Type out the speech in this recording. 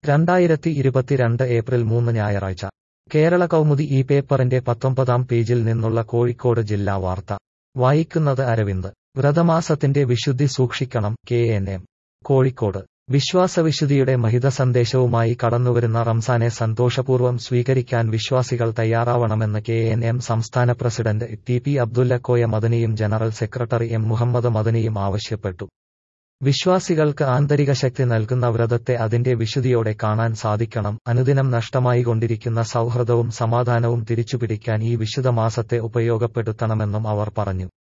രണ്ടായിരത്തി ഇരുപത്തിരണ്ട് ഏപ്രിൽ മൂന്ന് ഞായറാഴ്ച കേരള കൗമുദി ഈ പേപ്പറിന്റെ പത്തൊമ്പതാം പേജിൽ നിന്നുള്ള കോഴിക്കോട് ജില്ലാ വാർത്ത വായിക്കുന്നത് അരവിന്ദ് വ്രതമാസത്തിന്റെ വിശുദ്ധി സൂക്ഷിക്കണം കെ എൻ എം കോഴിക്കോട് വിശ്വാസവിശുദ്ധിയുടെ മഹിത സന്ദേശവുമായി കടന്നുവരുന്ന റംസാനെ സന്തോഷപൂർവ്വം സ്വീകരിക്കാൻ വിശ്വാസികൾ തയ്യാറാവണമെന്ന് കെ എൻ എം സംസ്ഥാന പ്രസിഡന്റ് ടി പി അബ്ദുല്ലക്കോയ മദനിയും ജനറൽ സെക്രട്ടറി എം മുഹമ്മദ് മദനിയും ആവശ്യപ്പെട്ടു വിശ്വാസികൾക്ക് ആന്തരിക ശക്തി നൽകുന്ന വ്രതത്തെ അതിന്റെ വിശുദ്ധിയോടെ കാണാൻ സാധിക്കണം അനുദിനം നഷ്ടമായിക്കൊണ്ടിരിക്കുന്ന സൗഹൃദവും സമാധാനവും തിരിച്ചുപിടിക്കാൻ ഈ വിശുദ്ധ മാസത്തെ ഉപയോഗപ്പെടുത്തണമെന്നും അവർ പറഞ്ഞു